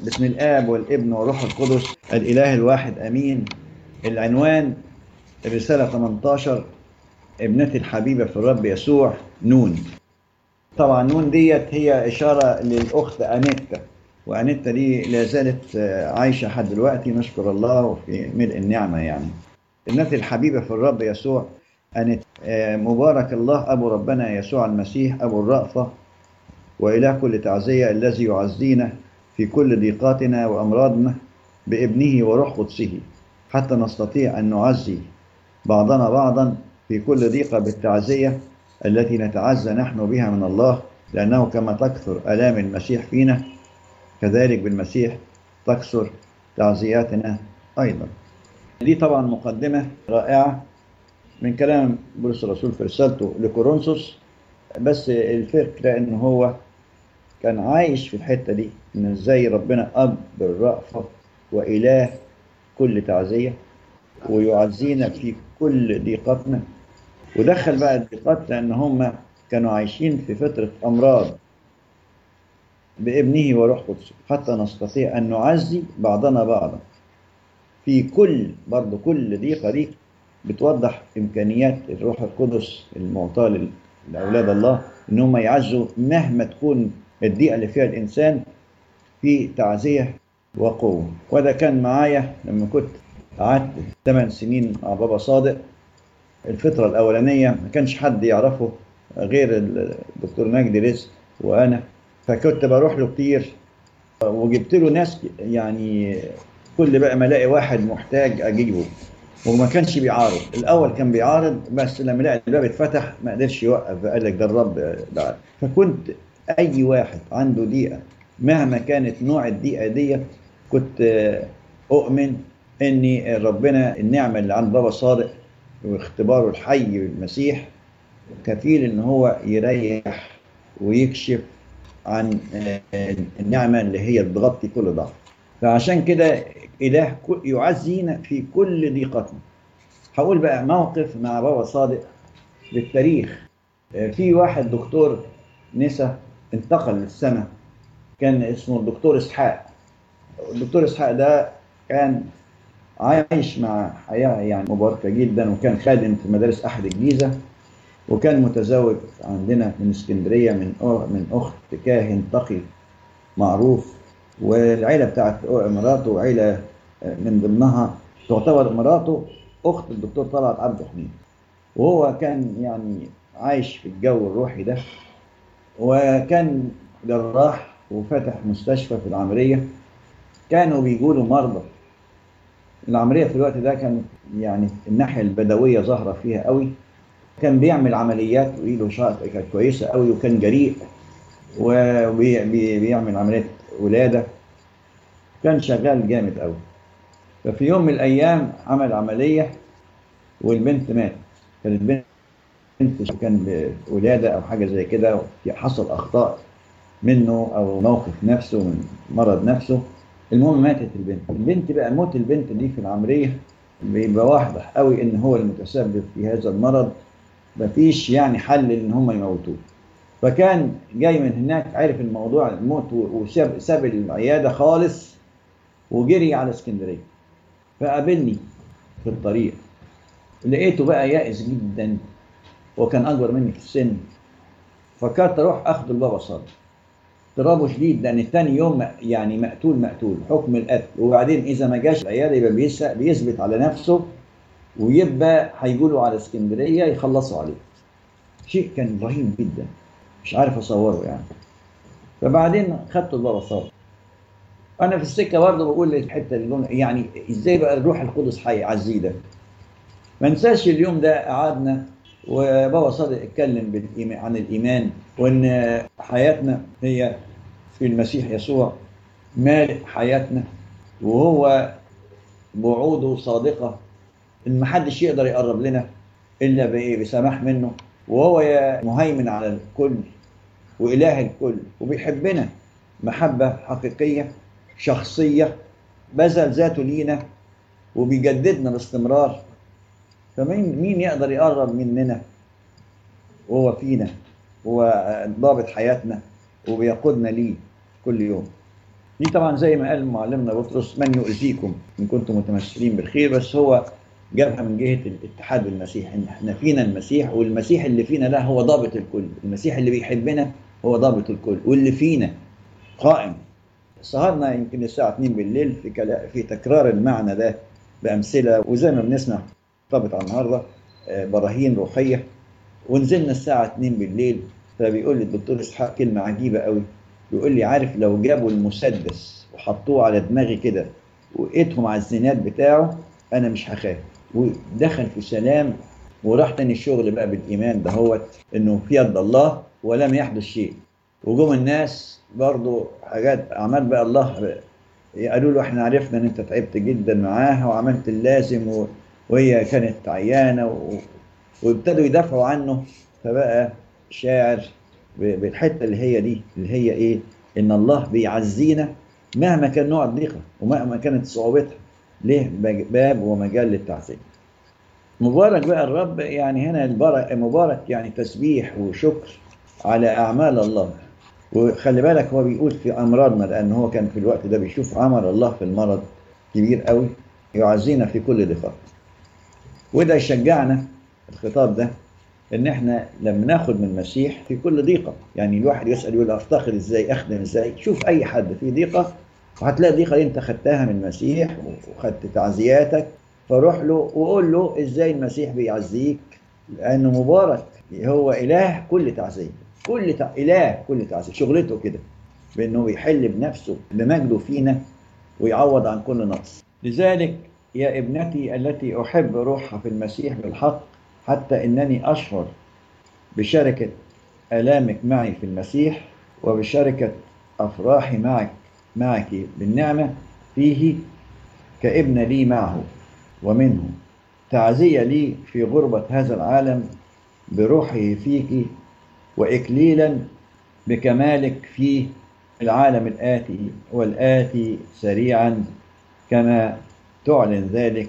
بسم الآب والابن والروح القدس الإله الواحد أمين العنوان الرسالة 18 ابنتي الحبيبة في الرب يسوع نون طبعا نون ديت هي إشارة للأخت أنيتا وأنيتا دي لا زالت عايشة لحد دلوقتي نشكر الله وفي ملء النعمة يعني ابنتي الحبيبة في الرب يسوع أنيتا مبارك الله أبو ربنا يسوع المسيح أبو الرأفة وإله كل تعزية الذي يعزينا في كل ضيقاتنا وأمراضنا بابنه وروح قدسه حتى نستطيع أن نعزي بعضنا بعضا في كل ضيقة بالتعزية التي نتعزى نحن بها من الله لأنه كما تكثر ألام المسيح فينا كذلك بالمسيح تكثر تعزياتنا أيضا دي طبعا مقدمة رائعة من كلام بولس الرسول في رسالته لكورنثوس بس الفكرة ان هو كان عايش في الحتة دي ان ازاي ربنا اب بالرأفة واله كل تعزية ويعزينا في كل ضيقتنا ودخل بقى الضيقات لان هم كانوا عايشين في فترة امراض بابنه وروح قدسه حتى نستطيع ان نعزي بعضنا بعضا في كل برضه كل ضيقة دي بتوضح امكانيات الروح القدس المعطاه لاولاد الله ان هم يعزوا مهما تكون الضيقه اللي فيها الانسان في تعزيه وقوه وده كان معايا لما كنت قعدت 8 سنين مع بابا صادق الفتره الاولانيه ما كانش حد يعرفه غير الدكتور مجدي رزق وانا فكنت بروح له كتير وجبت له ناس يعني كل بقى ما الاقي واحد محتاج اجيبه وما كانش بيعارض الاول كان بيعارض بس لما لقى الباب اتفتح ما قدرش يوقف قال لك ده الرب بعد فكنت اي واحد عنده ضيقه مهما كانت نوع الضيقه ديت كنت اؤمن ان ربنا النعمه اللي عند بابا صادق واختباره الحي بالمسيح كفيل ان هو يريح ويكشف عن النعمه اللي هي بتغطي كل ضعف فعشان كده إله يعزينا في كل ضيقتنا هقول بقى موقف مع بابا صادق للتاريخ في واحد دكتور نسا انتقل للسماء كان اسمه الدكتور اسحاق الدكتور اسحاق ده كان عايش مع حياة يعني مباركة جدا وكان خادم في مدارس أحد الجيزة وكان متزوج عندنا من اسكندرية من من أخت كاهن تقي معروف والعيلة بتاعت مراته عيلة من ضمنها تعتبر مراته أخت الدكتور طلعت عبد حميد وهو كان يعني عايش في الجو الروحي ده وكان جراح وفتح مستشفى في العمرية كانوا بيقولوا مرضى العملية في الوقت ده كان يعني الناحية البدوية ظاهرة فيها قوي كان بيعمل عمليات وإيده كانت كويسة قوي وكان جريء وبيعمل عمليات ولادة كان شغال جامد قوي ففي يوم من الأيام عمل عملية والبنت ماتت كانت البنت كان ولادة أو حاجة زي كده حصل أخطاء منه أو موقف نفسه من مرض نفسه المهم ماتت البنت البنت بقى موت البنت دي في العملية بيبقى واضح قوي إن هو المتسبب في هذا المرض مفيش يعني حل إن هم يموتوه فكان جاي من هناك عرف الموضوع الموت وساب ساب العياده خالص وجري على اسكندريه فقابلني في الطريق لقيته بقى يائس جدا وكان اكبر مني في السن فكرت اروح اخده لبابا صادق اضطرابه شديد لان ثاني يوم يعني مقتول مقتول حكم القتل وبعدين اذا ما جاش العياده يبقى بيثبت على نفسه ويبقى هيجوا على اسكندريه يخلصوا عليه شيء كان رهيب جدا مش عارف اصوره يعني فبعدين خدته لبابا صادق انا في السكه برضه بقول الحته اللي يعني ازاي بقى الروح القدس هيعزيه ده ما انساش اليوم ده قعدنا وبابا صادق اتكلم عن الايمان وان حياتنا هي في المسيح يسوع مالك حياتنا وهو بوعوده صادقه ان محدش يقدر يقرب لنا الا بايه بسماح منه وهو مهيمن على الكل وإله الكل وبيحبنا محبة حقيقية شخصية بذل ذاته لينا وبيجددنا باستمرار فمين مين يقدر يقرب مننا وهو فينا هو ضابط حياتنا وبيقودنا ليه كل يوم دي طبعا زي ما قال معلمنا بطرس من يؤذيكم ان كنتم متمثلين بالخير بس هو جابها من جهه الاتحاد بالمسيح ان احنا فينا المسيح والمسيح اللي فينا ده هو ضابط الكل المسيح اللي بيحبنا هو ضابط الكل واللي فينا قائم سهرنا يمكن الساعه 2 بالليل في كلا في تكرار المعنى ده بامثله وزي ما بنسمع طبعا النهارده آه، براهين روحيه ونزلنا الساعه 2 بالليل فبيقول لي الدكتور اسحاق كلمه عجيبه قوي بيقول لي عارف لو جابوا المسدس وحطوه على دماغي كده وقيتهم على الزناد بتاعه انا مش هخاف ودخل في سلام وراح تاني الشغل بقى بالايمان دهوت انه في يد الله ولم يحدث شيء وجم الناس برضو حاجات اعمال بقى الله قالوا له احنا عرفنا ان انت تعبت جدا معاها وعملت اللازم و... وهي كانت عيانه و... وابتدوا يدافعوا عنه فبقى شاعر ب- بالحته اللي هي دي اللي هي ايه؟ ان الله بيعزينا مهما كان نوع الضيقه ومهما كانت صعوبتها ليه بج- باب ومجال للتعزيه. مبارك بقى الرب يعني هنا البرك مبارك يعني تسبيح وشكر على اعمال الله وخلي بالك هو بيقول في امراضنا لان هو كان في الوقت ده بيشوف عمل الله في المرض كبير قوي يعزينا في كل ضيقات وده يشجعنا الخطاب ده ان احنا لما ناخد من المسيح في كل ضيقه يعني الواحد يسال يقول افتخر ازاي اخدم ازاي شوف اي حد في ضيقه وهتلاقي الضيقه دي انت خدتها من المسيح وخدت تعزياتك فروح له وقول له ازاي المسيح بيعزيك لانه مبارك هو اله كل تعزيه كل تع... اله كل تعزيه شغلته كده بانه يحل بنفسه بمجده فينا ويعوض عن كل نقص لذلك يا ابنتي التي احب روحها في المسيح بالحق حتى انني اشعر بشركه الامك معي في المسيح وبشركه افراحي معك معك بالنعمه فيه كابن لي معه ومنه تعزيه لي في غربه هذا العالم بروحه فيك واكليلا بكمالك في العالم الاتي والاتي سريعا كما تعلن ذلك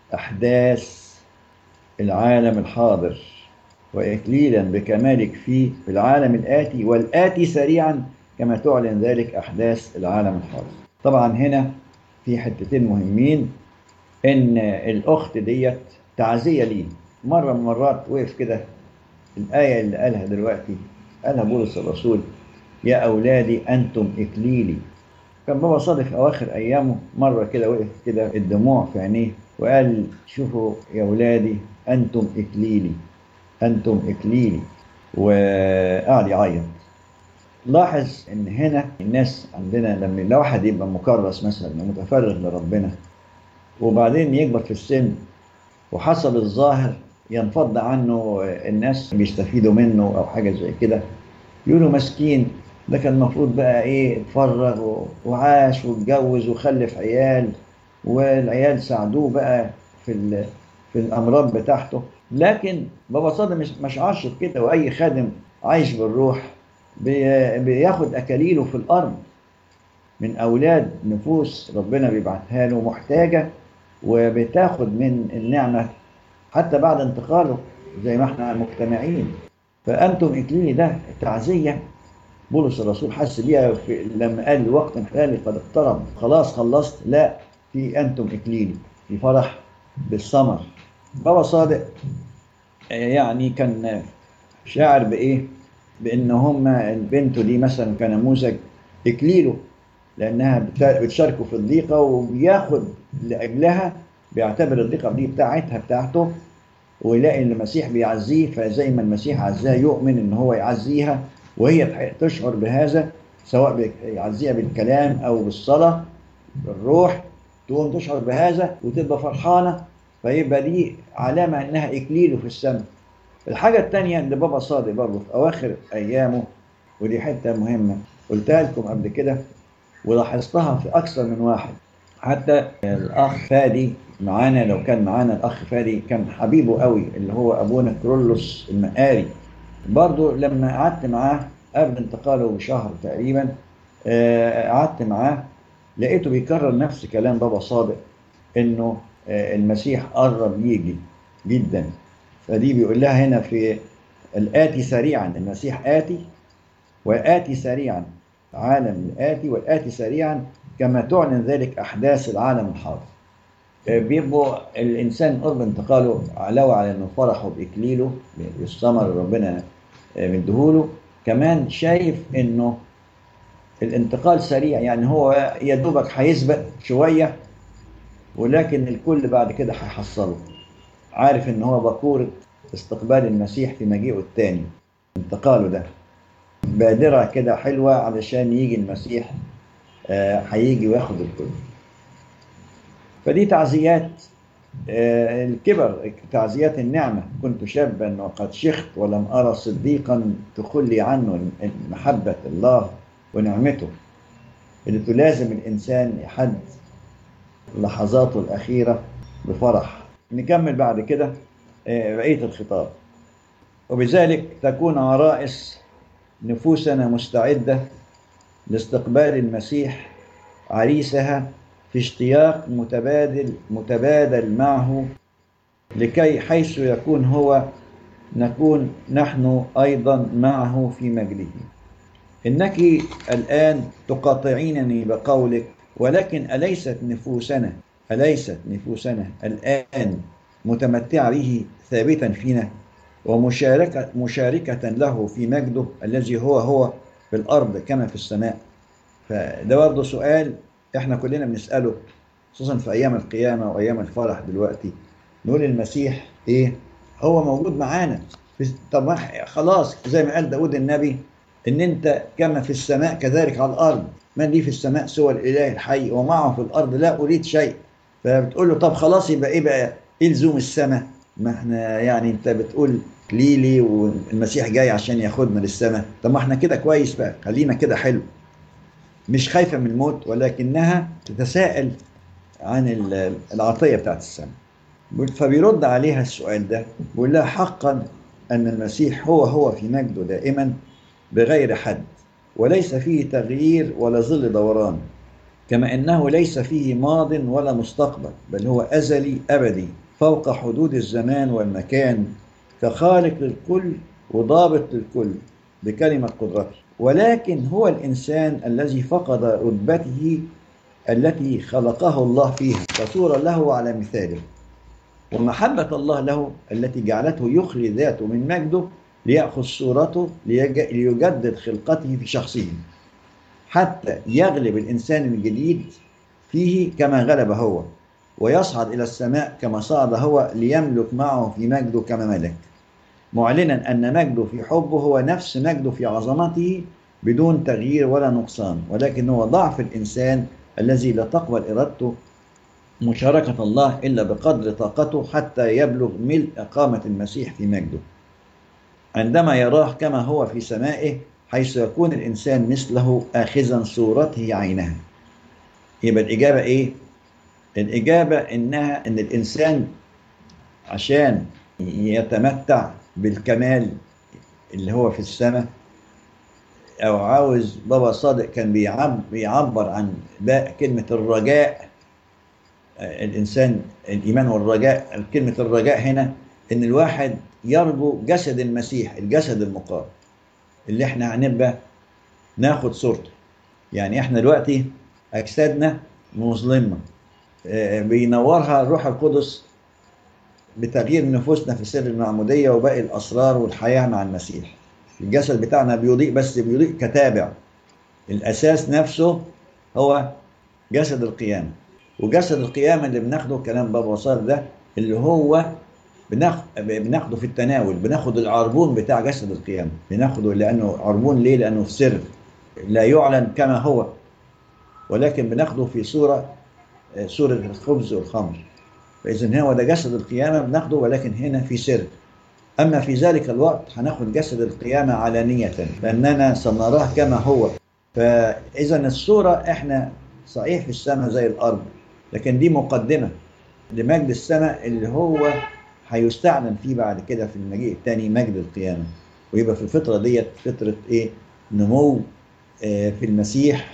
احداث العالم الحاضر واكليلا بكمالك فيه في العالم الاتي والاتي سريعا كما تعلن ذلك احداث العالم الحاضر طبعا هنا في حتتين مهمين ان الاخت ديت تعزيه ليه مره من المرات وقف كده الايه اللي قالها دلوقتي قالها بولس الرسول يا اولادي انتم اكليلي كان بابا صادق في اواخر ايامه مره كده وقف كده الدموع في عينيه وقال شوفوا يا اولادي انتم اكليلي انتم اكليلي وقعد يعيط لاحظ ان هنا الناس عندنا لما لو واحد يبقى مكرس مثلا متفرغ لربنا وبعدين يكبر في السن وحسب الظاهر ينفض عنه الناس بيستفيدوا منه او حاجه زي كده يقولوا مسكين ده كان المفروض بقى ايه اتفرغ و- وعاش واتجوز وخلف عيال والعيال ساعدوه بقى في ال- في الامراض بتاعته لكن بابا صادق مش مش عاش كده واي خادم عايش بالروح بي- بياخد اكاليله في الارض من اولاد نفوس ربنا بيبعتها له محتاجه وبتاخد من النعمه حتى بعد انتقاله زي ما احنا مجتمعين فانتم اكليلي ده تعزيه بولس الرسول حس بيها في لما قال وقت حلالي قد اقترب خلاص خلصت لا في انتم اكليلي في فرح بالثمر بابا صادق آه، يعني كان شاعر بايه بان هم البنت دي مثلا كنموذج اكليله لانها بت- بتشاركه في الضيقه وبياخد لاجلها بيعتبر الضيقه دي بتاعتها بتاعته ويلاقي ان المسيح بيعزيه فزي ما المسيح عزاه يؤمن ان هو يعزيها وهي تح- تشعر بهذا سواء بي- يعزيها بالكلام او بالصلاه بالروح تقوم تشعر بهذا وتبقى فرحانه فيبقى دي علامه انها اكليله في السماء. الحاجه الثانيه اللي بابا صادق برضه في اواخر ايامه ودي حته مهمه قلتها لكم قبل كده ولاحظتها في اكثر من واحد حتى الاخ فادي معانا لو كان معانا الاخ فادي كان حبيبه قوي اللي هو ابونا كرولوس المقاري برضه لما قعدت معاه قبل انتقاله بشهر تقريبا آه، قعدت معاه لقيته بيكرر نفس كلام بابا صادق انه آه، المسيح قرب يجي جدا فدي بيقول لها هنا في الآتي سريعا المسيح آتي وآتي سريعا العالم الآتي والآتي سريعا كما تعلن ذلك أحداث العالم الحاضر بيبقوا الإنسان قرب انتقاله علاوة على إنه فرحه بإكليله بالثمر اللي ربنا مديهوله كمان شايف إنه الانتقال سريع يعني هو يا دوبك هيسبق شوية ولكن الكل بعد كده هيحصله عارف إن هو بكورة استقبال المسيح في مجيئه الثاني انتقاله ده بادرة كده حلوة علشان يجي المسيح آه، هيجي وياخد الكل فدي تعزيات آه، الكبر تعزيات النعمة كنت شابا وقد شخت ولم أرى صديقا تخلي عنه محبة الله ونعمته اللي تلازم الإنسان يحد لحظاته الأخيرة بفرح نكمل بعد كده آه، بقية الخطاب وبذلك تكون عرائس نفوسنا مستعدة لاستقبال المسيح عريسها في اشتياق متبادل متبادل معه لكي حيث يكون هو نكون نحن أيضا معه في مجده إنك الآن تقاطعينني بقولك ولكن أليست نفوسنا أليست نفوسنا الآن متمتعة به ثابتا فينا ومشاركة مشاركة له في مجده الذي هو هو في الأرض كما في السماء فده برضه سؤال احنا كلنا بنسأله خصوصا في أيام القيامة وأيام الفرح دلوقتي نقول المسيح إيه هو موجود معانا طب ما خلاص زي ما قال داود النبي إن أنت كما في السماء كذلك على الأرض من لي في السماء سوى الإله الحي ومعه في الأرض لا أريد شيء فبتقول له طب خلاص يبقى إيه بقى إيه لزوم السماء ما احنا يعني أنت بتقول ليلي والمسيح جاي عشان ياخدنا للسماء طب ما احنا كده كويس بقى خلينا كده حلو مش خايفة من الموت ولكنها تتساءل عن العطية بتاعت السماء فبيرد عليها السؤال ده بيقول لها حقا أن المسيح هو هو في مجده دائما بغير حد وليس فيه تغيير ولا ظل دوران كما أنه ليس فيه ماض ولا مستقبل بل هو أزلي أبدي فوق حدود الزمان والمكان كخالق للكل وضابط للكل بكلمة قدرته ولكن هو الإنسان الذي فقد رتبته التي خلقه الله فيها فصور له على مثاله ومحبة الله له التي جعلته يخلي ذاته من مجده ليأخذ صورته ليجدد خلقته في شخصه حتى يغلب الإنسان الجديد فيه كما غلب هو ويصعد إلى السماء كما صعد هو ليملك معه في مجده كما ملك معلنا أن مجده في حبه هو نفس مجده في عظمته بدون تغيير ولا نقصان ولكن هو ضعف الإنسان الذي لا تقبل إرادته مشاركة الله إلا بقدر طاقته حتى يبلغ ملء قامة المسيح في مجده عندما يراه كما هو في سمائه حيث يكون الإنسان مثله آخذا صورته عينها يبقى الإجابة إيه؟ الإجابة إنها إن الإنسان عشان يتمتع بالكمال اللي هو في السماء او عاوز بابا صادق كان بيعبر عن كلمه الرجاء الانسان الايمان والرجاء كلمه الرجاء هنا ان الواحد يرجو جسد المسيح الجسد المقام اللي احنا هنبقى ناخد صورته يعني احنا دلوقتي اجسادنا مظلمه بينورها الروح القدس بتغيير نفوسنا في سر المعمودية وباقي الأسرار والحياة مع المسيح الجسد بتاعنا بيضيء بس بيضيء كتابع الأساس نفسه هو جسد القيامة وجسد القيامة اللي بناخده كلام بابا صار ده اللي هو بناخده في التناول بناخد العربون بتاع جسد القيامة بناخده لأنه عربون ليه لأنه في سر لا يعلن كما هو ولكن بناخده في صورة صورة الخبز والخمر فإذا هو ده جسد القيامة بناخده ولكن هنا في سر أما في ذلك الوقت هناخد جسد القيامة علانية لأننا سنراه كما هو فإذا الصورة إحنا صحيح في السماء زي الأرض لكن دي مقدمة لمجد السماء اللي هو هيستعلن فيه بعد كده في المجيء الثاني مجد القيامة ويبقى في الفترة ديت فترة إيه نمو آه في المسيح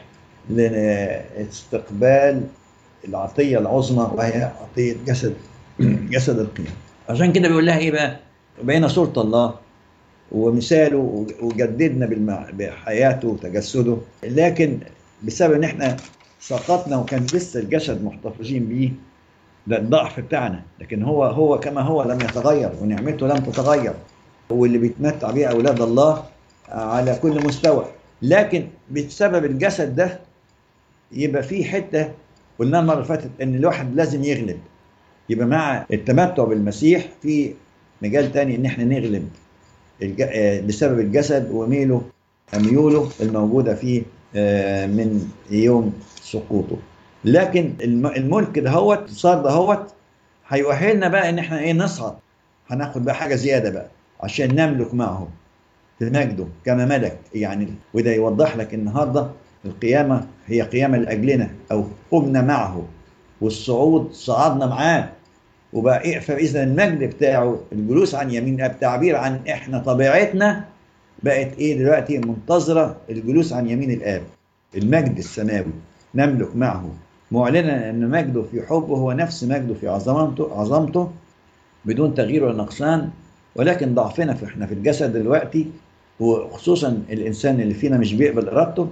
لاستقبال العطية العظمى وهي عطية جسد جسد القيامة عشان كده بيقول لها ايه بقى بين صورة الله ومثاله وجددنا بالمع- بحياته وتجسده لكن بسبب ان احنا سقطنا وكان لسه الجسد محتفظين بيه ده الضعف بتاعنا لكن هو هو كما هو لم يتغير ونعمته لم تتغير واللي بيتمتع بيه اولاد الله على كل مستوى لكن بسبب الجسد ده يبقى في حته قلنا المره اللي فاتت ان الواحد لازم يغلب يبقى مع التمتع بالمسيح في مجال تاني ان احنا نغلب الج... آه، بسبب الجسد وميله ميوله الموجوده فيه آه، من يوم سقوطه لكن الم- الملك دهوت صار دهوت هيؤهلنا بقى ان احنا ايه نصعد هناخد بقى حاجه زياده بقى عشان نملك معه في مجده كما ملك يعني وده يوضح لك النهارده القيامه هي قيامه لاجلنا او قمنا معه والصعود صعدنا معاه وبقى إيه فاذا المجد بتاعه الجلوس عن يمين الاب تعبير عن احنا طبيعتنا بقت ايه دلوقتي منتظره الجلوس عن يمين الاب المجد السماوي نملك معه معلنا ان مجده في حبه هو نفس مجده في عظمته عظمته بدون تغيير ولا نقصان ولكن ضعفنا في احنا في الجسد دلوقتي وخصوصا الانسان اللي فينا مش بيقبل ارادته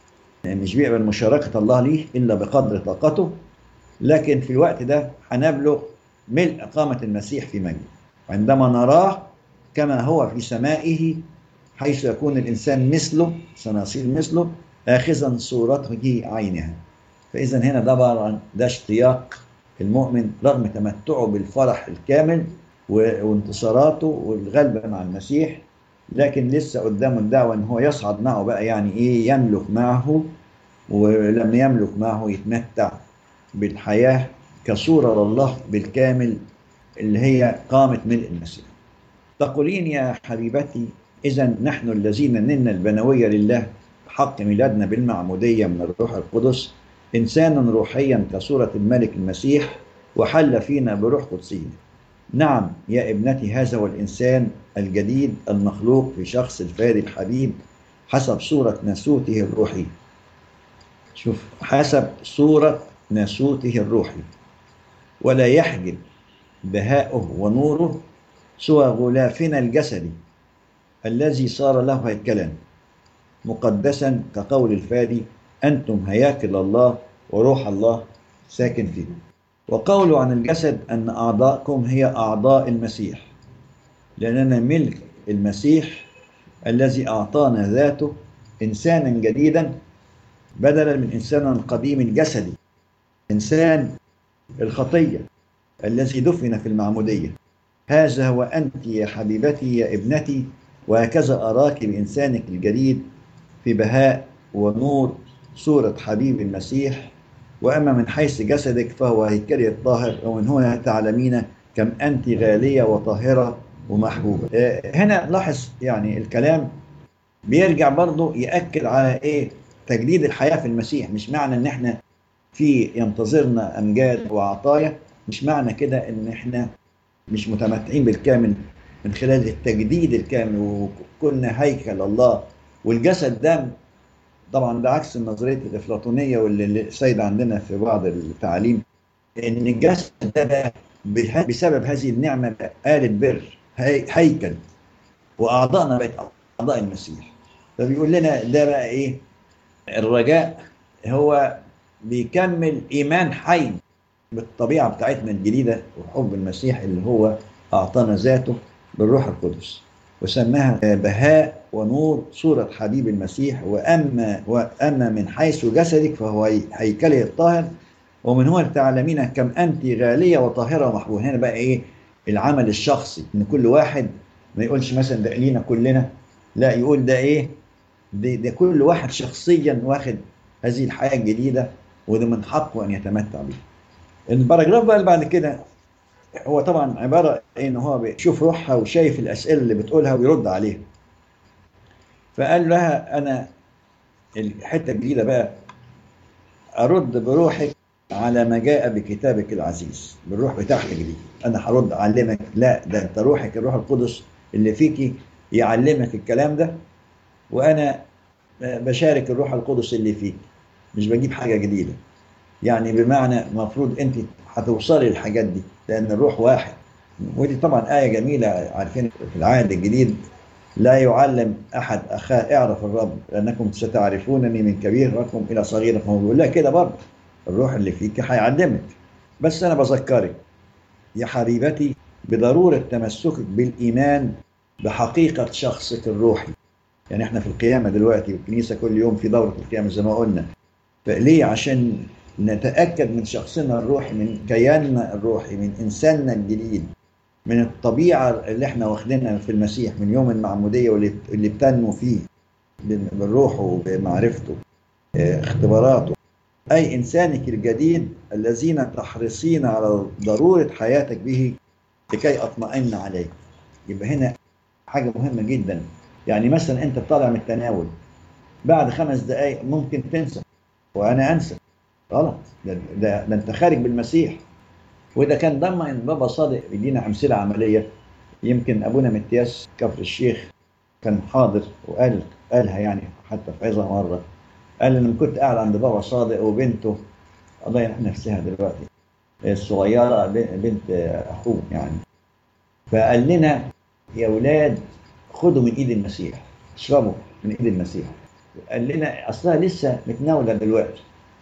مش بيقبل مشاركه الله ليه الا بقدر طاقته لكن في الوقت ده هنبلغ ملء قامة المسيح في مجده عندما نراه كما هو في سمائه حيث يكون الإنسان مثله سنصير مثله آخذا صورته عينها فإذا هنا ده طبعا ده اشتياق المؤمن رغم تمتعه بالفرح الكامل و- وانتصاراته والغلبة مع المسيح لكن لسه قدامه الدعوة ان هو يصعد معه بقى يعني ايه يملك معه ولما يملك معه يتمتع بالحياة كصورة لله بالكامل اللي هي قامة ملء المسيح تقولين يا حبيبتي إذا نحن الذين نلنا البنوية لله حق ميلادنا بالمعمودية من الروح القدس إنسانا روحيا كصورة الملك المسيح وحل فينا بروح قدسه نعم يا ابنتي هذا هو الإنسان الجديد المخلوق في شخص الفادي الحبيب حسب صورة ناسوته الروحي شوف حسب صورة ناسوته الروحي ولا يحجب بهاؤه ونوره سوى غلافنا الجسدي الذي صار له هيكلا مقدسا كقول الفادي أنتم هياكل الله وروح الله ساكن فيكم وقوله عن الجسد أن أعضاءكم هي أعضاء المسيح لأننا ملك المسيح الذي أعطانا ذاته إنسانا جديدا بدلا من إنسان قديم الجسدي إنسان الخطية الذي دفن في المعمودية هذا هو أنت يا حبيبتي يا ابنتي وهكذا أراك بإنسانك الجديد في بهاء ونور صورة حبيب المسيح وأما من حيث جسدك فهو هيكلي الطاهر ومن هنا تعلمين كم أنت غالية وطاهرة ومحبوبة آه، هنا لاحظ يعني الكلام بيرجع برضه يأكد على إيه تجديد الحياة في المسيح مش معنى إن إحنا في ينتظرنا أمجاد وعطايا مش معنى كده إن إحنا مش متمتعين بالكامل من خلال التجديد الكامل وكنا هيكل الله والجسد ده طبعا ده عكس نظريه الافلاطونيه واللي اللي سايده عندنا في بعض التعاليم ان الجسد ده بقى به- بسبب هذه النعمه بقى آلة بر هي- هيكل واعضائنا بقت اعضاء المسيح فبيقول لنا ده بقى ايه الرجاء هو بيكمل ايمان حي بالطبيعه بتاعتنا الجديده وحب المسيح اللي هو اعطانا ذاته بالروح القدس وسماها بهاء ونور صورة حبيب المسيح وأما وأما من حيث جسدك فهو هي- هيكله الطاهر ومن هو تعلمين كم أنت غالية وطاهرة ومحبوبة هنا بقى إيه العمل الشخصي إن كل واحد ما يقولش مثلا ده لينا كلنا لا يقول ده إيه ده, ده كل واحد شخصيا واخد هذه الحياة الجديدة وده من حقه أن يتمتع بها الباراجراف بقى اللي بعد كده هو طبعا عبارة إيه ان هو بيشوف روحها وشايف الاسئله اللي بتقولها ويرد عليها فقال لها انا الحته الجديده بقى ارد بروحك على ما جاء بكتابك العزيز بالروح بتاعك الجديد انا هرد اعلمك لا ده انت روحك الروح القدس اللي فيكي يعلمك الكلام ده وانا بشارك الروح القدس اللي فيك مش بجيب حاجه جديده يعني بمعنى المفروض انت هتوصلي للحاجات دي لان الروح واحد ودي طبعا ايه جميله عارفين في العهد الجديد لا يعلم أحد أخاه اعرف الرب لأنكم ستعرفونني من كبيركم إلى صغيركم بيقول لها كده برضه الروح اللي فيك هيعلمك بس أنا بذكرك يا حبيبتي بضرورة تمسكك بالإيمان بحقيقة شخصك الروحي يعني احنا في القيامة دلوقتي والكنيسة كل يوم في دورة القيامة زي ما قلنا فليه عشان نتأكد من شخصنا الروحي من كياننا الروحي من إنساننا الجديد من الطبيعة اللي احنا واخدينها في المسيح من يوم المعمودية واللي اللي بتنمو فيه بالروح وبمعرفته اه، اختباراته أي إنسانك الجديد الذين تحرصين على ضرورة حياتك به لكي أطمئن عليك يبقى هنا حاجة مهمة جدا يعني مثلا أنت طالع من التناول بعد خمس دقايق ممكن تنسى وأنا أنسى غلط ده, ده, ده أنت خارج بالمسيح وده كان ضمن ان بابا صادق يدينا امثله عمليه يمكن ابونا متياس كفر الشيخ كان حاضر وقال قالها يعني حتى في عظه مره قال لما كنت قاعد عند بابا صادق وبنته الله يرحم نفسها دلوقتي الصغيره بنت اخوه يعني فقال لنا يا اولاد خدوا من ايد المسيح اشربوا من ايد المسيح قال لنا اصلها لسه متناوله دلوقتي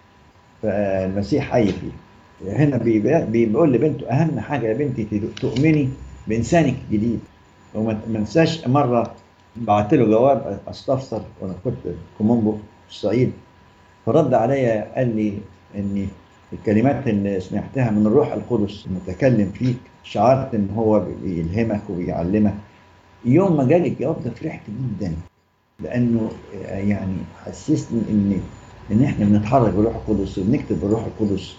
فالمسيح حي فيها هنا بيقول لبنته اهم حاجه يا بنتي تؤمني بانسانك الجديد وما انساش مره بعت له جواب استفسر وانا كنت في كومومبو في الصعيد فرد عليا قال لي ان الكلمات اللي سمعتها من الروح القدس المتكلم فيك شعرت ان هو بيلهمك وبيعلمك يوم ما جالي الجواب ده فرحت جدا لانه يعني حسسني ان ان احنا بنتحرك بالروح القدس وبنكتب بالروح القدس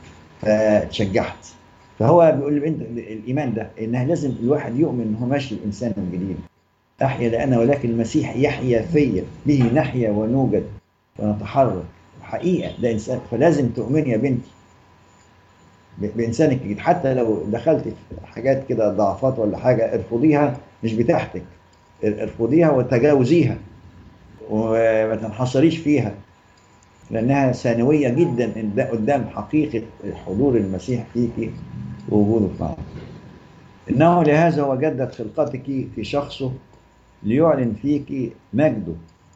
فتشجعت فهو بيقول لي انت الايمان ده انها لازم الواحد يؤمن ان هو ماشي الانسان الجديد احيا لأنا ولكن المسيح يحيا فيا به نحيا ونوجد ونتحرك حقيقه ده انسان فلازم تؤمني يا بنتي بانسانك الجديد حتى لو دخلت في حاجات كده ضعفات ولا حاجه ارفضيها مش بتاعتك ارفضيها وتجاوزيها وما تنحصريش فيها لأنها ثانوية جدا قدام حقيقة حضور المسيح فيك ووجوده معك إنه لهذا وجدت خلقتك في شخصه ليعلن فيك مجده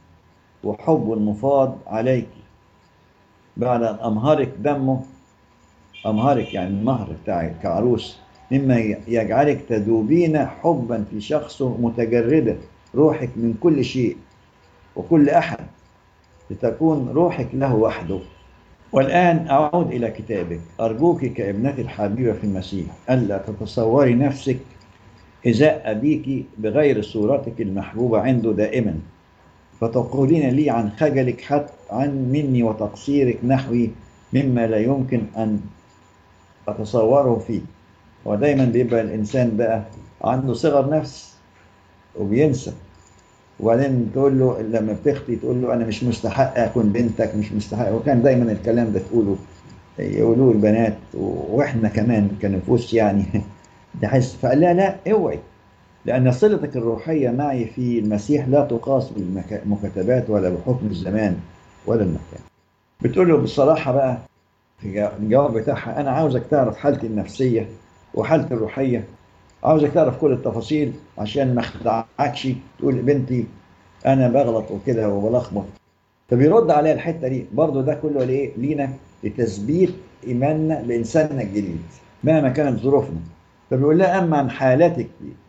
وحب المفاض عليك بعد أن أمهرك دمه أمهرك يعني المهر بتاعك كعروس مما يجعلك تذوبين حبا في شخصه متجردة روحك من كل شيء وكل أحد لتكون روحك له وحده والآن أعود إلى كتابك أرجوك كابنتي الحبيبة في المسيح ألا تتصوري نفسك إزاء أبيك بغير صورتك المحبوبة عنده دائما فتقولين لي عن خجلك حتى عن مني وتقصيرك نحوي مما لا يمكن أن أتصوره فيه ودايما بيبقى الإنسان بقى عنده صغر نفس وبينسى وبعدين تقول له لما بتخطي تقول له انا مش مستحق اكون بنتك مش مستحق وكان دايما الكلام ده تقوله يقولوه البنات واحنا كمان كنفوس يعني تحس فقال لها لا اوعي لان صلتك الروحيه معي في المسيح لا تقاس بالمكاتبات ولا بحكم الزمان ولا المكان بتقول له بصراحه بقى في الجواب بتاعها انا عاوزك تعرف حالتي النفسيه وحالتي الروحيه عاوزك تعرف كل التفاصيل عشان ما اخدعكش تقول بنتي انا بغلط وكده وبلخبط فبيرد عليها الحته دي برضه ده كله ليه لينا لتثبيت ايماننا بانساننا الجديد مهما كانت ظروفنا فبيقول لها اما عن حالتك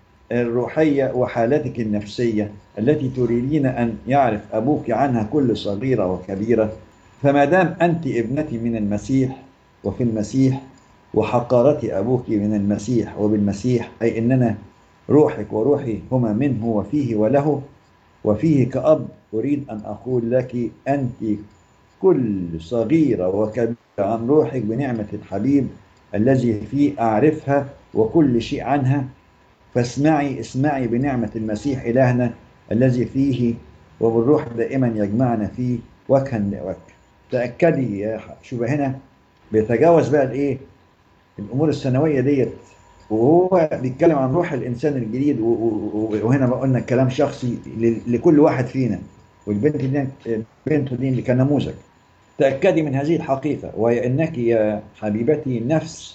الروحيه وحالتك النفسيه التي تريدين ان يعرف ابوك عنها كل صغيره وكبيره فما دام انت ابنتي من المسيح وفي المسيح وحقارة أبوك من المسيح وبالمسيح أي إننا روحك وروحي هما منه وفيه وله وفيه كأب أريد أن أقول لك أنت كل صغيرة وكبيرة عن روحك بنعمة الحبيب الذي فيه أعرفها وكل شيء عنها فاسمعي اسمعي بنعمة المسيح إلهنا الذي فيه وبالروح دائما يجمعنا فيه وجها لوجه تأكدي يا شوف هنا بيتجاوز بقى الايه الامور السنويه ديت وهو بيتكلم عن روح الانسان الجديد وهنا ما قلنا كلام شخصي لكل واحد فينا والبنت دي بنته دي كنموذج تاكدي من هذه الحقيقه وهي انك يا حبيبتي نفس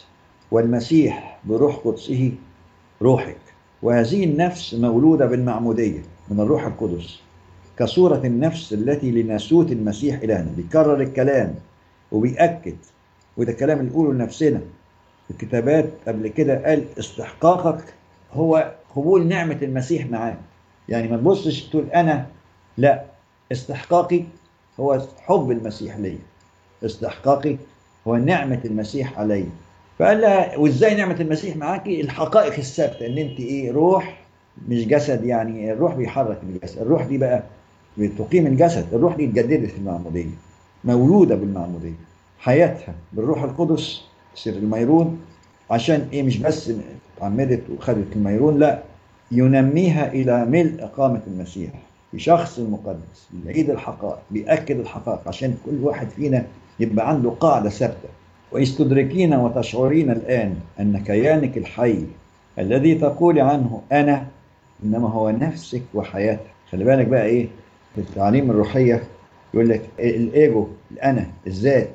والمسيح بروح قدسه روحك وهذه النفس مولوده بالمعموديه من الروح القدس كصورة النفس التي لناسوت المسيح إلهنا بيكرر الكلام وبيأكد وده كلام اللي نقوله لنفسنا في الكتابات قبل كده قال استحقاقك هو قبول نعمة المسيح معاك يعني ما تبصش تقول أنا لا استحقاقي هو حب المسيح ليا استحقاقي هو نعمة المسيح عليا فقال لها وازاي نعمة المسيح معاكي الحقائق الثابتة ان انت ايه روح مش جسد يعني الروح بيحرك الجسد الروح دي بقى بتقيم الجسد الروح دي اتجددت في المعمودية مولودة بالمعمودية حياتها بالروح القدس سر الميرون عشان ايه مش بس اتعمدت وخدت الميرون لا ينميها الى ملء اقامة المسيح في شخص المقدس بيعيد الحقائق بيأكد الحقائق عشان كل واحد فينا يبقى عنده قاعدة ثابتة وإذ تدركين وتشعرين الآن أن كيانك الحي الذي تقول عنه أنا إنما هو نفسك وحياتك خلي بالك بقى إيه في التعليم الروحية يقول لك الإيجو الأنا الذات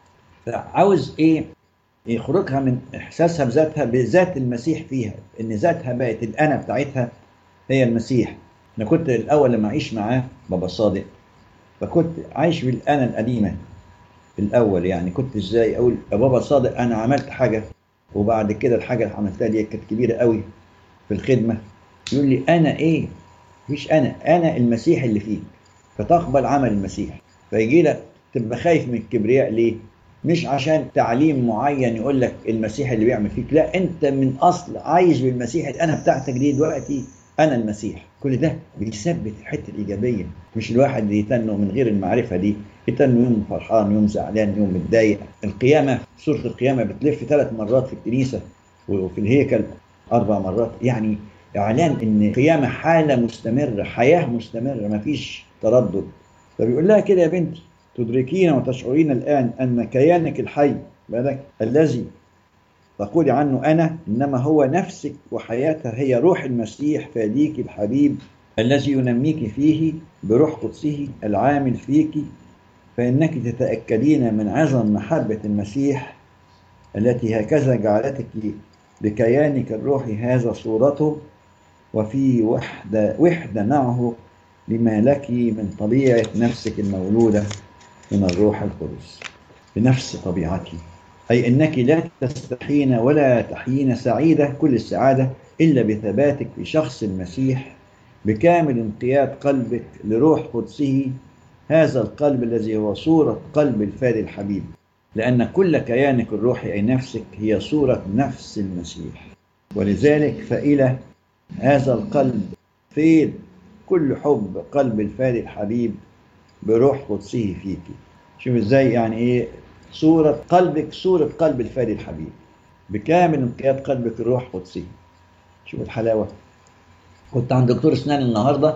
عاوز إيه يخرجها من إحساسها بذاتها بذات المسيح فيها إن ذاتها بقت الأنا بتاعتها هي المسيح أنا كنت الأول لما أعيش معاه بابا صادق فكنت عايش بالأنا القديمة الأول يعني كنت إزاي أقول يا بابا صادق أنا عملت حاجة وبعد كده الحاجة اللي عملتها دي كانت كبيرة قوي في الخدمة يقول لي أنا إيه؟ مش أنا أنا المسيح اللي فيك فتقبل عمل المسيح فيجي لك تبقى خايف من الكبرياء ليه؟ مش عشان تعليم معين يقول لك المسيح اللي بيعمل فيك لا انت من اصل عايش بالمسيح انا بتاعتك دي دلوقتي انا المسيح كل ده بيثبت الحته الايجابيه مش الواحد يتنه من غير المعرفه دي يتنه يوم فرحان يوم زعلان يوم متضايق القيامه سوره القيامه بتلف ثلاث مرات في الكنيسه وفي الهيكل اربع مرات يعني اعلان ان القيامه حاله مستمره حياه مستمره ما فيش تردد فبيقول لها كده يا بنتي تدركين وتشعرين الآن أن كيانك الحي بالك الذي تقول عنه أنا إنما هو نفسك وحياتها هي روح المسيح فاديك الحبيب الذي ينميك فيه بروح قدسه العامل فيك فإنك تتأكدين من عظم محبة المسيح التي هكذا جعلتك بكيانك الروحي هذا صورته وفي وحدة, وحدة معه لما لك من طبيعة نفسك المولودة من الروح القدس بنفس طبيعتي أي أنك لا تستحين ولا تحيين سعيدة كل السعادة إلا بثباتك في شخص المسيح بكامل انقياد قلبك لروح قدسه هذا القلب الذي هو صورة قلب الفادي الحبيب لأن كل كيانك الروحي أي نفسك هي صورة نفس المسيح ولذلك فإلى هذا القلب فيد كل حب قلب الفادي الحبيب بروح قدسه فيك شوف ازاي يعني ايه صورة قلبك صورة قلب الفادي الحبيب بكامل انقياد قلبك الروح قدسي شوف الحلاوة كنت عند دكتور اسنان النهاردة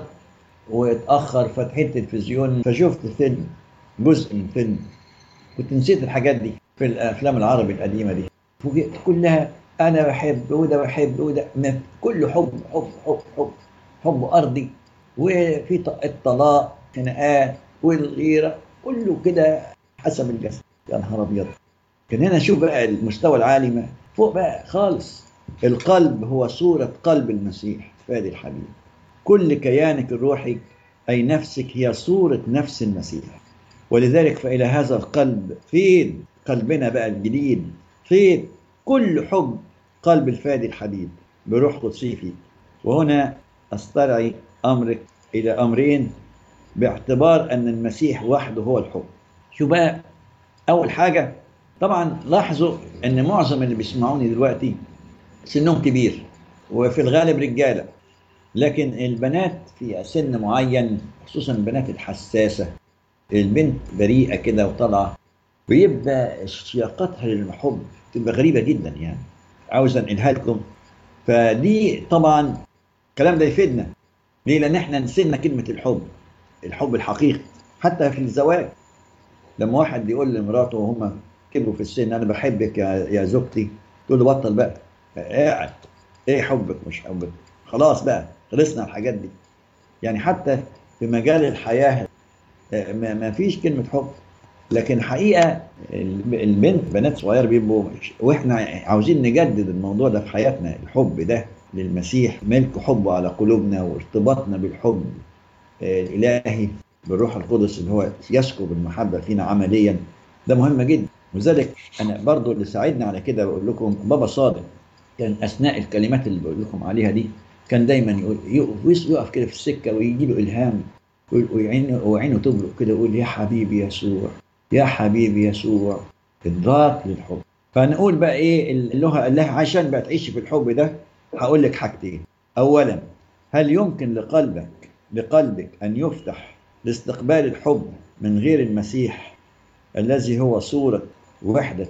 واتأخر فتحت التلفزيون فشفت فيلم جزء من فيلم كنت نسيت الحاجات دي في الافلام العربي القديمة دي فوجئت كلها انا بحب وده بحب وده كله حب حب حب حب حب ارضي وفي الطلاق خناقات والغيره كله كده حسب الجسد يا نهار ابيض كان هنا شوف بقى المستوى العالي ما فوق بقى خالص القلب هو صورة قلب المسيح فادي الحبيب كل كيانك الروحي أي نفسك هي صورة نفس المسيح ولذلك فإلى هذا القلب فين قلبنا بقى الجديد فين كل حب قلب الفادي الحبيب بروح قدسي فيك وهنا أسترعي أمرك إلى أمرين باعتبار أن المسيح وحده هو الحب شو بقى أول حاجة طبعا لاحظوا أن معظم اللي بيسمعوني دلوقتي سنهم كبير وفي الغالب رجالة لكن البنات في سن معين خصوصا البنات الحساسة البنت بريئة كده وطالعة بيبقى اشتياقاتها للحب تبقى غريبة جدا يعني عاوز انقلها لكم فدي طبعا الكلام ده يفيدنا ليه؟ لأن احنا نسينا كلمة الحب الحب الحقيقي حتى في الزواج لما واحد يقول لمراته وهم كبروا في السن انا بحبك يا يا زوجتي تقول له بطل بقى قاعد ايه حبك مش حبك خلاص بقى خلصنا الحاجات دي يعني حتى في مجال الحياه ما فيش كلمه حب لكن حقيقه البنت بنات صغيره بيبقوا واحنا عاوزين نجدد الموضوع ده في حياتنا الحب ده للمسيح ملك حبه على قلوبنا وارتباطنا بالحب آه، الإلهي بالروح القدس اللي هو يسكب المحبة فينا عمليا ده مهم جدا ولذلك أنا برضو اللي ساعدني على كده بقول لكم بابا صادق كان أثناء الكلمات اللي بقول لكم عليها دي كان دايما يقول يقف, يقف كده في السكة ويجي له إلهام وعينه وعينه تبرق كده يقول يا حبيبي يسوع يا حبيبي يسوع إدراك للحب فنقول بقى إيه اللي هو الله عشان بقى تعيش في الحب ده هقول لك حاجتين أولا هل يمكن لقلبك لقلبك أن يفتح لاستقبال الحب من غير المسيح الذي هو صورة وحدة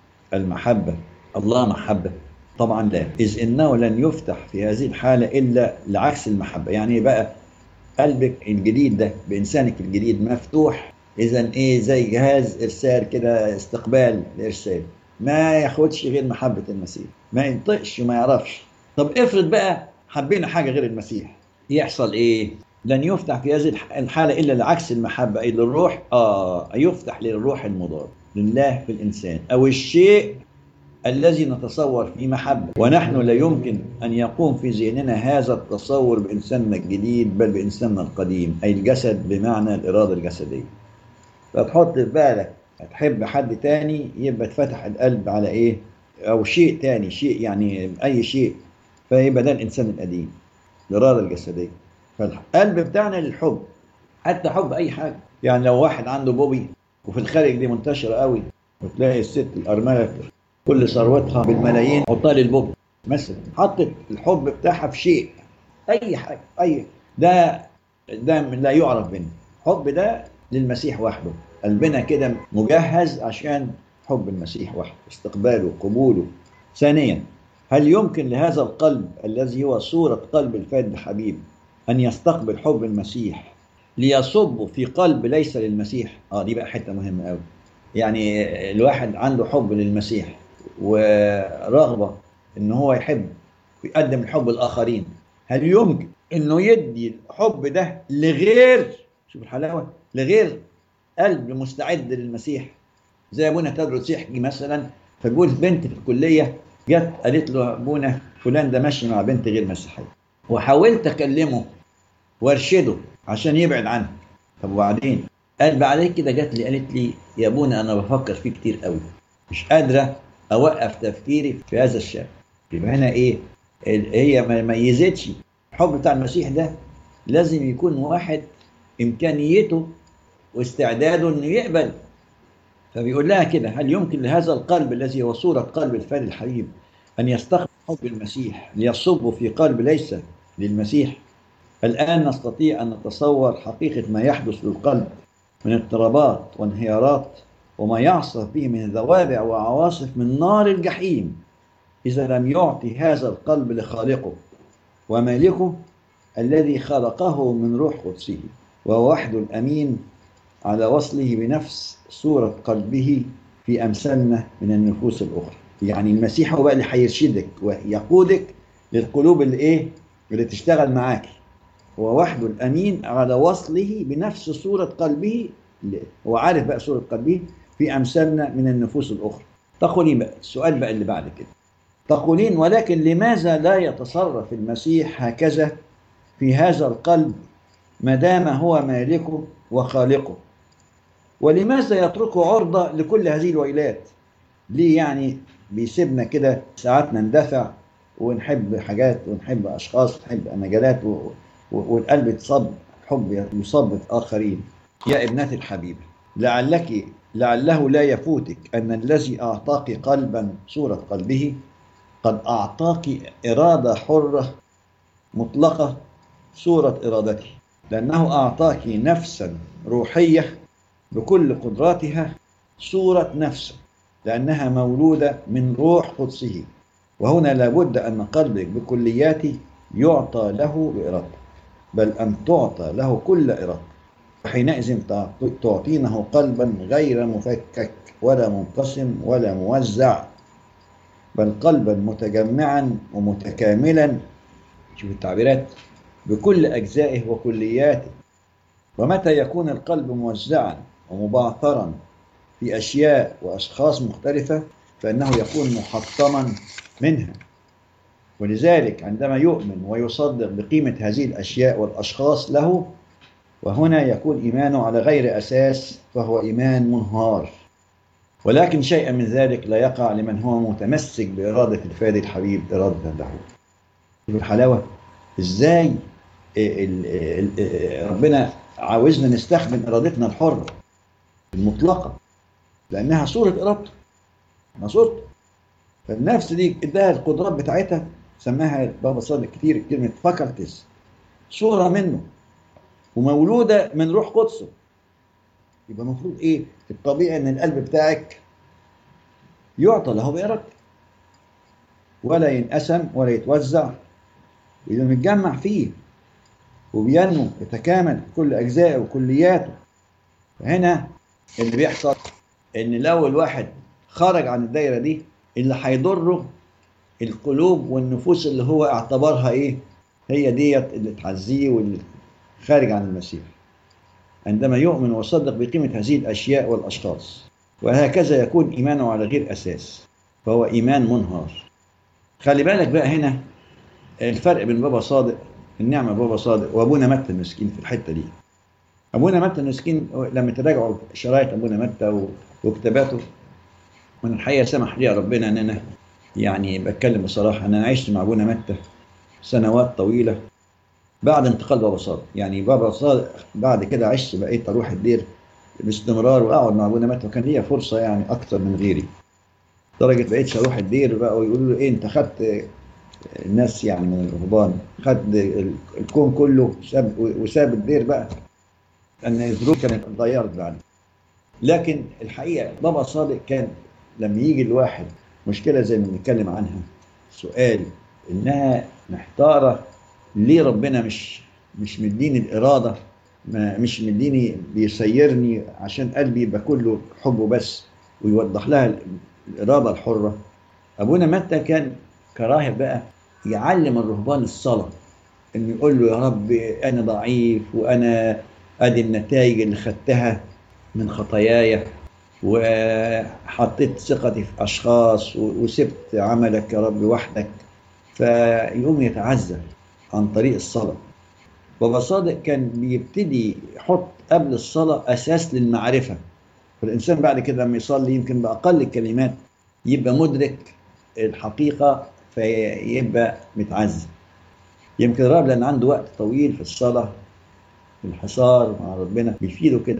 المحبة الله محبة طبعا لا إذ إنه لن يفتح في هذه الحالة إلا لعكس المحبة يعني بقى قلبك الجديد ده بإنسانك الجديد مفتوح إذا إيه زي جهاز إرسال كده استقبال الإرسال ما ياخدش غير محبة المسيح ما ينطقش وما يعرفش طب افرض بقى حبينا حاجة غير المسيح يحصل إيه لن يفتح في هذه الحالة إلا لعكس المحبة أي للروح آه يفتح للروح المضاد لله في الإنسان أو الشيء الذي نتصور فيه محبة ونحن لا يمكن أن يقوم في ذهننا هذا التصور بإنساننا الجديد بل بإنساننا القديم أي الجسد بمعنى الإرادة الجسدية فتحط في بالك هتحب حد تاني يبقى اتفتح القلب على إيه أو شيء تاني شيء يعني أي شيء فيبقى ده الإنسان القديم الإرادة الجسدية فالقلب بتاعنا للحب حتى حب أي حاجة يعني لو واحد عنده بوبي وفي الخارج دي منتشرة قوي وتلاقي الست الأرملة كل ثروتها بالملايين حطها للبوبي مثلا حطت الحب بتاعها في شيء أي حاجة أي ده ده لا يعرف بنا حب ده للمسيح وحده قلبنا كده مجهز عشان حب المسيح وحده استقباله قبوله ثانيا هل يمكن لهذا القلب الذي هو صورة قلب الفاد حبيب أن يستقبل حب المسيح ليصب في قلب ليس للمسيح اه دي بقى حتة مهمة قوي يعني الواحد عنده حب للمسيح ورغبة ان هو يحب ويقدم الحب الآخرين هل يمكن انه يدي الحب ده لغير شوف الحلاوة لغير قلب مستعد للمسيح زي ابونا تدرس يحكي مثلا فبيقول بنت في الكلية جت قالت له ابونا فلان ده ماشي مع بنت غير مسيحية وحاولت اكلمه وارشده عشان يبعد عنها طب وبعدين قال بعد كده جت لي قالت لي يا ابونا انا بفكر فيه كتير قوي مش قادره اوقف تفكيري في هذا الشاب يبقى هنا ايه هي ما ميزتش الحب بتاع المسيح ده لازم يكون واحد امكانيته واستعداده انه يقبل فبيقول لها كده هل يمكن لهذا القلب الذي هو صورة قلب الفادي الحبيب أن يستقبل حب المسيح ليصب في قلب ليس للمسيح الآن نستطيع أن نتصور حقيقة ما يحدث للقلب من اضطرابات وانهيارات وما يعصف به من ذوابع وعواصف من نار الجحيم إذا لم يعطي هذا القلب لخالقه ومالكه الذي خلقه من روح قدسه وهو وحده الأمين على وصله بنفس صورة قلبه في أمثالنا من النفوس الأخرى يعني المسيح هو بقى اللي هيرشدك ويقودك للقلوب اللي إيه اللي تشتغل معاك هو وحده الأمين على وصله بنفس صورة قلبه هو عارف بقى صورة قلبه في أمثالنا من النفوس الأخرى تقولين بقى السؤال بقى اللي بعد كده تقولين ولكن لماذا لا يتصرف المسيح هكذا في هذا القلب ما دام هو مالكه وخالقه ولماذا يتركه عرضة لكل هذه الويلات ليه يعني بيسيبنا كده ساعات نندفع ونحب حاجات ونحب أشخاص ونحب مجالات والقلب يتصب حب يصب في آخرين يا ابنتي الحبيبة لعلك لعله لا يفوتك أن الذي أعطاك قلبا صورة قلبه قد أعطاك إرادة حرة مطلقة صورة إرادته لأنه أعطاك نفسا روحية بكل قدراتها صورة نفسه لأنها مولودة من روح قدسه وهنا لابد أن قلبك بكلياته يعطى له بإرادته بل أن تعطى له كل إرادة وحينئذ تعطينه قلبا غير مفكك ولا منقسم ولا موزع بل قلبا متجمعا ومتكاملا شوف التعبيرات بكل أجزائه وكلياته ومتى يكون القلب موزعا ومبعثرا في أشياء وأشخاص مختلفة فإنه يكون محطما منها ولذلك عندما يؤمن ويصدق بقيمة هذه الأشياء والأشخاص له وهنا يكون إيمانه على غير أساس فهو إيمان منهار ولكن شيئا من ذلك لا يقع لمن هو متمسك بإرادة الفادي الحبيب إرادة له شوف الحلاوة إزاي ال- ال- ال- ربنا عاوزنا نستخدم إرادتنا الحرة المطلقة لأنها صورة إرادته ما صورته فالنفس دي اداها القدرات بتاعتها سماها بابا صادق كتير كلمة فاكولتيز صورة منه ومولودة من روح قدسه يبقى المفروض ايه الطبيعي ان القلب بتاعك يعطى له بإرادته ولا ينقسم ولا يتوزع يبقى متجمع فيه وبينمو يتكامل كل أجزائه وكلياته هنا اللي بيحصل ان لو الواحد خرج عن الدايره دي اللي هيضره القلوب والنفوس اللي هو اعتبرها ايه هي ديت اللي تعزيه واللي خارج عن المسيح عندما يؤمن ويصدق بقيمة هذه الأشياء والأشخاص وهكذا يكون إيمانه على غير أساس فهو إيمان منهار خلي بالك بقى هنا الفرق بين بابا صادق النعمة بابا صادق وأبونا متى المسكين في الحتة دي أبونا متى المسكين لما تراجعوا شرايط أبونا متى و- وكتاباته وأنا الحقيقة سمح لي ربنا إن أنا يعني بتكلم بصراحة إن أنا عشت مع أبونا متى سنوات طويلة بعد انتقال بابا صادق يعني بابا صادق بعد كده عشت بقيت أروح الدير باستمرار وأقعد مع أبونا متى وكان ليا فرصة يعني أكتر من غيري لدرجة بقيتش أروح الدير بقى ويقولوا له إيه أنت خدت الناس يعني من الرهبان خد الكون كله ساب وساب الدير بقى ان الظروف كانت اتغيرت بعد لكن الحقيقه بابا صادق كان لما يجي الواحد مشكله زي ما بنتكلم عنها سؤال انها محتاره ليه ربنا مش مش مديني الاراده ما مش مديني بيسيرني عشان قلبي يبقى كله حبه بس ويوضح لها الاراده الحره ابونا متى كان كراهب بقى يعلم الرهبان الصلاه انه يقول له يا رب انا ضعيف وانا ادي النتائج اللي خدتها من خطاياي وحطيت ثقتي في اشخاص وسبت عملك يا رب وحدك فيقوم يتعذب عن طريق الصلاه بابا صادق كان بيبتدي يحط قبل الصلاه اساس للمعرفه فالانسان بعد كده لما يصلي يمكن باقل الكلمات يبقى مدرك الحقيقه فيبقى متعذب يمكن الرب لان عنده وقت طويل في الصلاه في الحصار مع ربنا بيفيده كده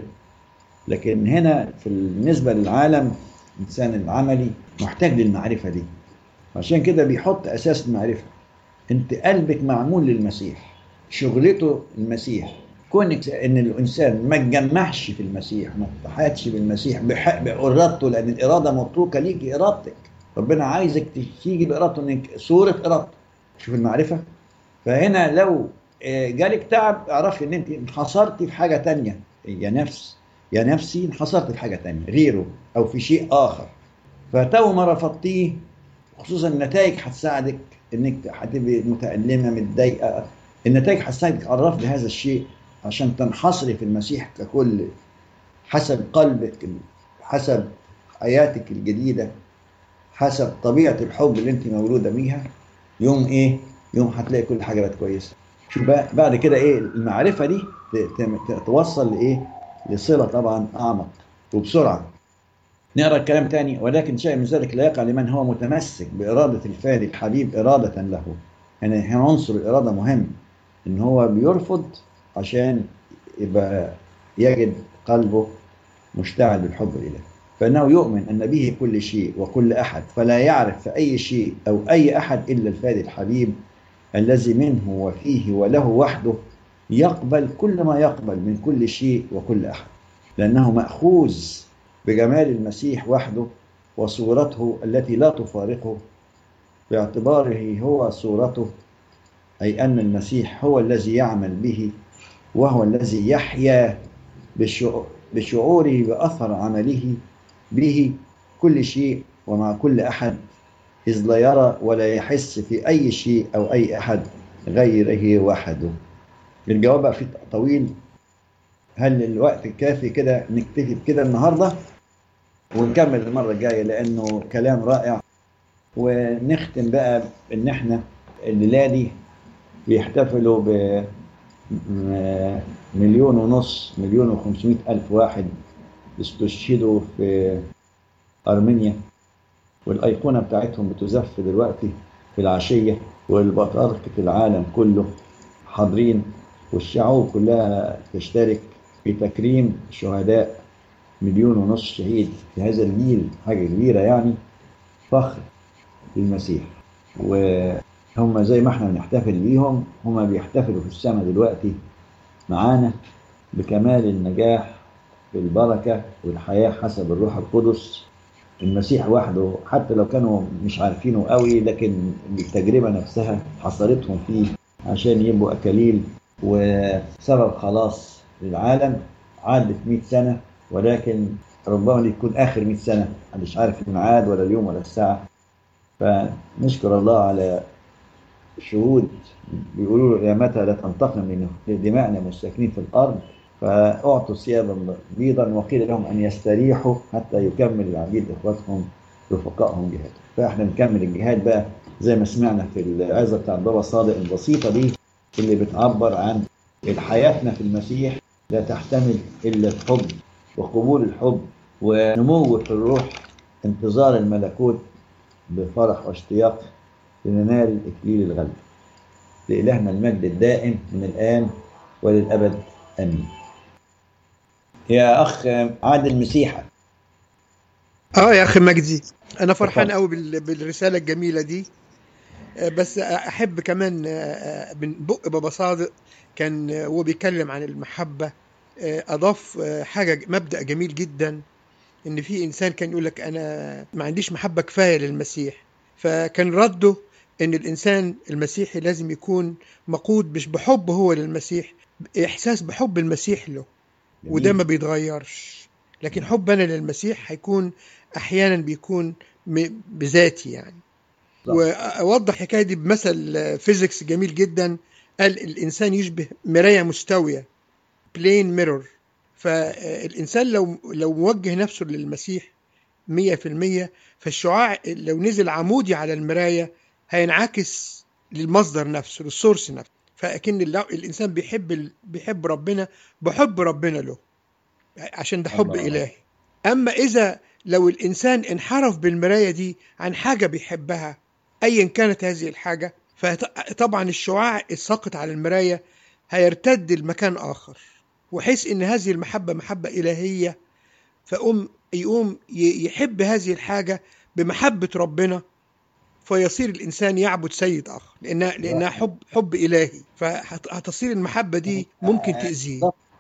لكن هنا في بالنسبه للعالم الانسان العملي محتاج للمعرفه دي عشان كده بيحط اساس المعرفه انت قلبك معمول للمسيح شغلته المسيح كونك ان الانسان ما تجمعش في المسيح ما تتحدش بالمسيح بحق بارادته لان الاراده متروكه ليك ارادتك ربنا عايزك تيجي بارادته انك صوره ارادته شوف المعرفه فهنا لو جالك تعب اعرفي ان انت انحصرتي في حاجه تانية يا نفس يا نفسي انحصرت في حاجه تانية غيره او في شيء اخر فتو ما رفضتيه خصوصا النتائج هتساعدك انك هتبقي متألمة متضايقة النتائج هتساعدك على رفض هذا الشيء عشان تنحصري في المسيح ككل حسب قلبك حسب حياتك الجديدة حسب طبيعة الحب اللي انت مولودة بيها يوم ايه يوم هتلاقي كل حاجة بقت كويسة شوف بقى بعد كده ايه المعرفة دي توصل لايه لصلة طبعا اعمق وبسرعة نقرا الكلام تاني ولكن شيء من ذلك لا يقع لمن هو متمسك بإرادة الفادي الحبيب إرادة له يعني هنا عنصر الإرادة مهم إن هو بيرفض عشان يبقى يجد قلبه مشتعل بالحب الإلهي فإنه يؤمن أن به كل شيء وكل أحد فلا يعرف في أي شيء أو أي أحد إلا الفادي الحبيب الذي منه وفيه وله وحده يقبل كل ما يقبل من كل شيء وكل أحد لأنه مأخوذ بجمال المسيح وحده وصورته التي لا تفارقه باعتباره هو صورته أي أن المسيح هو الذي يعمل به وهو الذي يحيا بشعوره بأثر عمله به كل شيء ومع كل أحد إذ لا يرى ولا يحس في أي شيء أو أي أحد غيره وحده الجواب بقى فيه طويل هل الوقت كافي كده نكتفي بكده النهارده ونكمل المرة الجاية لأنه كلام رائع ونختم بقى إن إحنا الليلة دي بيحتفلوا ب م- مليون ونص مليون وخمسمائة ألف واحد استشهدوا في أرمينيا والأيقونة بتاعتهم بتزف دلوقتي في العشية والبطاركة العالم كله حاضرين والشعوب كلها تشترك في تكريم شهداء مليون ونص شهيد في هذا الجيل حاجة كبيرة يعني فخر للمسيح وهم زي ما احنا بنحتفل بيهم هم بيحتفلوا في السماء دلوقتي معانا بكمال النجاح في البركة والحياة حسب الروح القدس المسيح وحده حتى لو كانوا مش عارفينه قوي لكن التجربة نفسها حصلتهم فيه عشان يبقوا أكاليل وسبب خلاص للعالم عدت 100 سنة ولكن ربما يكون آخر 100 سنة مش عارف الميعاد ولا اليوم ولا الساعة فنشكر الله على شهود بيقولوا له يا متى لا تنتقم من دماءنا والساكنين في الأرض فأعطوا ثيابا بيضا وقيل لهم أن يستريحوا حتى يكمل العبيد إخواتهم رفقائهم جهاد فإحنا نكمل الجهاد بقى زي ما سمعنا في العظة بتاع بابا صادق البسيطة دي اللي بتعبر عن حياتنا في المسيح لا تحتمل إلا الحب وقبول الحب ونمو في الروح انتظار الملكوت بفرح واشتياق لننال إكليل الغلب لإلهنا المجد الدائم من الآن وللأبد آمين يا أخ عادل مسيحة اه يا اخي مجدي انا فرحان اتفضل. قوي بال- بالرساله الجميله دي آه، بس احب كمان آه، آه، من بق بابا صادق كان آه، وهو بيتكلم عن المحبه آه، اضاف آه، حاجه مبدا جميل جدا ان في انسان كان يقول لك انا ما عنديش محبه كفايه للمسيح فكان رده ان الانسان المسيحي لازم يكون مقود مش بحب هو للمسيح احساس بحب المسيح له وده ما بيتغيرش لكن حب انا للمسيح هيكون احيانا بيكون م- بذاتي يعني صح. واوضح الحكايه دي بمثل فيزيكس جميل جدا قال الانسان يشبه مرايه مستويه بلين ميرور فالانسان لو لو موجه نفسه للمسيح 100% فالشعاع لو نزل عمودي على المرايه هينعكس للمصدر نفسه للسورس نفسه فاكن الل- الانسان بيحب ال- بيحب ربنا بحب ربنا له عشان ده حب الله. الهي اما اذا لو الانسان انحرف بالمرايه دي عن حاجه بيحبها ايا كانت هذه الحاجه فطبعا الشعاع الساقط على المرايه هيرتد لمكان اخر وحيث ان هذه المحبه محبه الهيه فقوم يقوم ي- يحب هذه الحاجه بمحبه ربنا فيصير الانسان يعبد سيد اخر لانها لانها حب حب الهي فهتصير المحبه دي ممكن تاذيه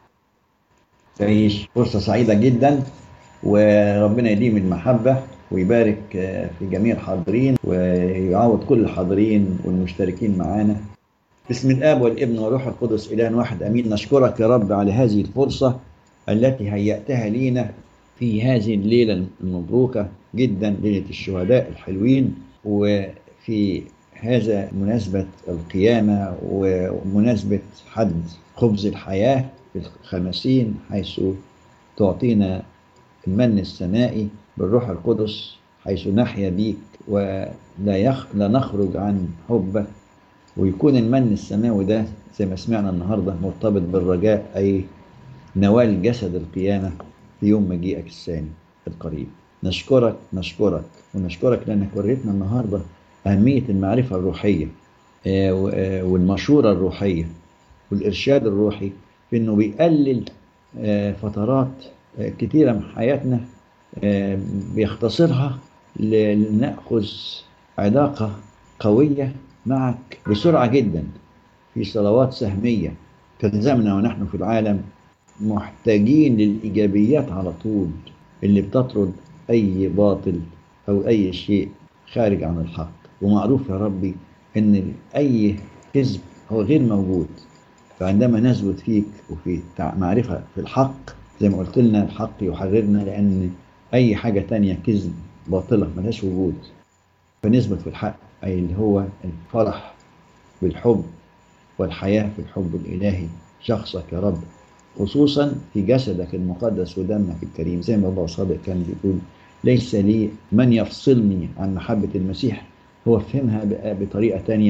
تعيش فرصة سعيدة جدا وربنا يديم المحبة ويبارك آه، في جميع الحاضرين ويعوض كل الحاضرين والمشتركين معانا باسم الآب والابن والروح القدس إله واحد أمين نشكرك يا رب على هذه الفرصة التي هيأتها لينا في هذه الليلة المبروكة جدا ليلة الشهداء الحلوين وفي هذا مناسبة القيامة ومناسبة حد خبز الحياة في الخمسين حيث تعطينا المن السمائي بالروح القدس حيث نحيا بيك ولا يخ... لا نخرج عن حبك ويكون المن السماوي ده زي ما سمعنا النهارده مرتبط بالرجاء أي نوال جسد القيامة في يوم مجيئك الثاني القريب نشكرك نشكرك ونشكرك لأنك وريتنا النهارده أهمية المعرفة الروحية آه، و- آه، والمشورة الروحية والإرشاد الروحي في إنه بيقلل آه، فترات آه، كتيرة من حياتنا آه، بيختصرها ل- لنأخذ علاقة قوية معك بسرعة جدا في صلوات سهمية تلزمنا ونحن في العالم محتاجين للإيجابيات على طول اللي بتطرد أي باطل أو أي شيء خارج عن الحق ومعروف يا ربي إن أي كذب هو غير موجود فعندما نثبت فيك وفي تع- معرفة في الحق زي ما قلت لنا الحق يحررنا لأن أي حاجة تانية كذب باطلة ملهاش وجود فنثبت في الحق أي اللي هو الفرح بالحب والحياة في الحب الإلهي شخصك يا رب خصوصا في جسدك المقدس ودمك الكريم زي ما بابا صادق كان بيقول ليس لي من يفصلني عن محبة المسيح هو فهمها ب- بطريقة تانية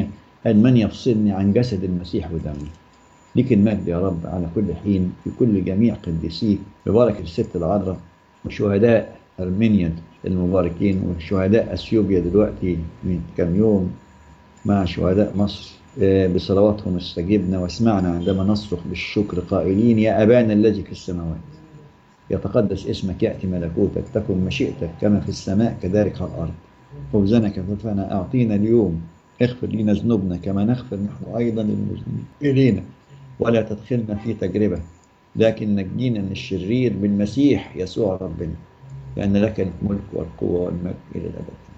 أن من يفصلني عن جسد المسيح ودمه ليك المجد يا رب على كل حين في كل جميع قديسيك ببركة الست العذراء وشهداء أرمينيا المباركين وشهداء أثيوبيا دلوقتي من كم يوم مع شهداء مصر آه، بصلواتهم استجبنا واسمعنا عندما نصرخ بالشكر قائلين يا أبانا الذي في السماوات يتقدس اسمك يأتي ملكوتك تكن مشيئتك كما في السماء كذلك على الأرض خبزنا كفافنا أعطينا اليوم اغفر لنا ذنوبنا كما نغفر نحن أيضا للمذنبين إلينا ولا تدخلنا في تجربة لكن نجينا من الشرير بالمسيح يسوع ربنا لأن لك الملك والقوة والمجد إلى الأبد